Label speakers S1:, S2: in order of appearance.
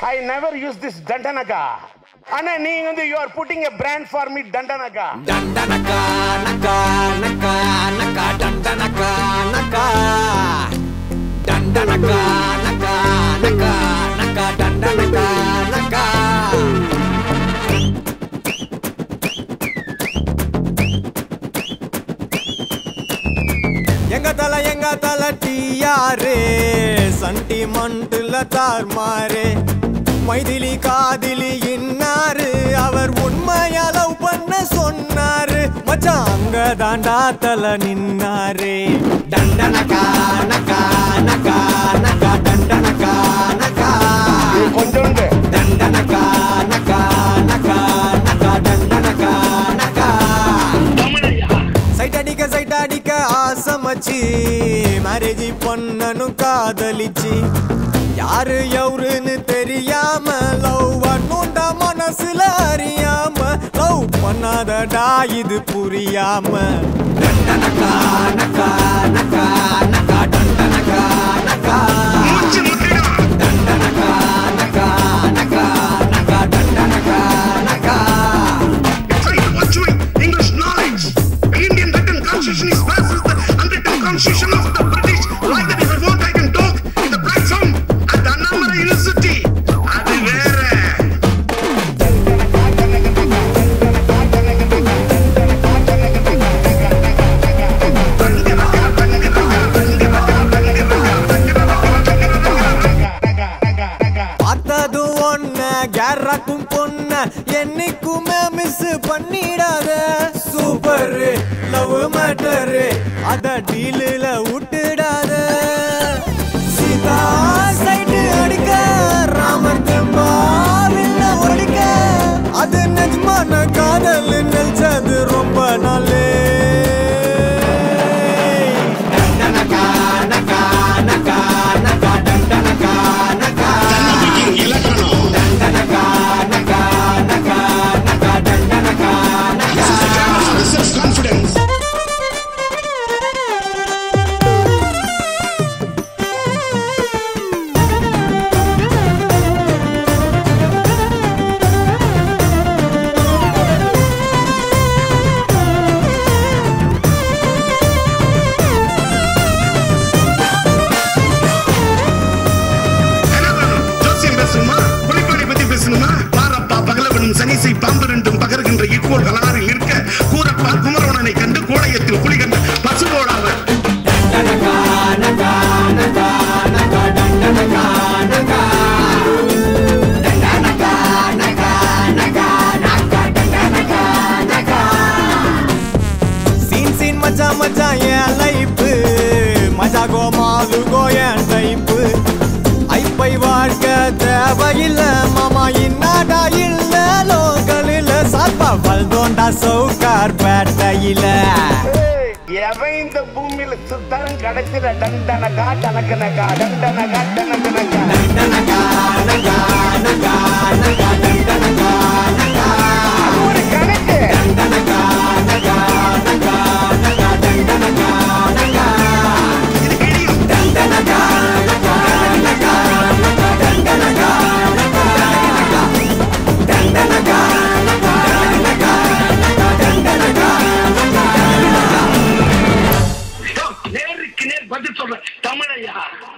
S1: I never use this தண்டனகா ஆனா நீங்க வந்து you are putting a brand for me தண்டனகா
S2: ದಂಡನಕ ನಕ ನಕ ನಕ ದಂಡನಕ ನಕ ದಂಡನಕ ನಕ ನಕ ನಕ ದಂಡನಕ ನಕ எங்க தல எங்க தல டியாரு சண்டி மண்டுல தார்மாரு மைதிலி காதிலி இன்னாரு அவர் உண்மையா லவ் பண்ண சொன்னாரு மச்சான் அங்க தாண்டா தல நின்னாரு தண்டனக்கா நக்கா நக்கா நக்கா தண்டனக்கா நக்கா
S1: கொஞ்சோண்டு
S2: தண்டனக்கா நக்கா நக்கா நக்கா தண்டனக்கா நக்கா சைட் அடிக்க சைட் அடிக்க ஆசமச்சி மேரேஜ் பண்ணனும் காதலிச்சு யாரு எவருன்னு தெரியாம லவ் பண்ணுண்டா மனசுல அறியாம லவ் பண்ணாதடா இது புரியாம டண்டனக்கா நக்கா நக்கா நக்கா டண்டனக்கா நக்கா டண்டனக்கா நக்கா நக்கா நக்கா டண்டனக்கா நக்கா
S3: English knowledge. Indian written constitution is versus the unwritten constitution of the British. Like that, if I want, I can talk in the platform at the Annamala University. அது வேற
S2: பார்த்ததும் ஒன்ன கேரக்கும் பொண்ண என்னைக்குமே மிஸ் பண்ணிடாத சூப்பர் லவ் மேட்டர் அத டீலில் விட்டுடாத Sita side அடிக்க ராமர் தெம்பாவில்ல ஒடிக்க அது நிஜமான காதல் நினைச்சது ரொம்ப நாளே நக்கா நக்கா நக்கா நக்கா நக்கா நக்கா
S3: இலக்கணம்
S2: நக்கா நக்கா நக்கா நக்கா நக்கா நக்கா
S3: செல்ஃப் கான்ஃபிடன்ஸ் என்ன வேணும்? ஜோசியம் பேசணுமா புலிப்பாடி பத்தி பேசணுமா பாரப்பா பகலவனும் சனிசை பாம்பு ரெண்டும் பகர்கின்ற இக்கோள் கலாரில் இருக்க கூரப்பா குமரவனனை கண்டு கோடையத்தில் குளி கண்ட பசுபோடாவர்
S2: நக்கா நக்கா நக்கா நக்கா நக்கா நக்கா நக்கா நக்கா நக்கா நக்கா நக்கா நக்கா சீன் சீன் மச்சான் மச்சான் என் லைஃப் மஜா கோ மாலு கோ என் டைப் ஐப்பை வாழ்க்க தேவையில்ல மாமா இன்னாடா இல்ல லோக்கலில் சாப்பா வல்தோண்டா சவுக்கார் பேட்டையில
S1: எவன் இந்த பூமியில சுத்தாலும் கடைசியில டண்டனகா டனக்கனகா டண்டனகா டனக்கனகா
S2: நக்கா நக்கா நக்கா நக்கா நக்கா நக்கா
S1: அது ஒரு கணக்கு
S2: நக்கா நக்கா நக்கா நக்கா நக்கா நக்கா
S3: இது கிழியும்
S2: நக்கா நக்கா நக்கா நக்கா நக்கா நக்கா நக்கா நக்கா நக்கா
S3: நேருக்கு நேர் பதில் சொல்ற தமிழையா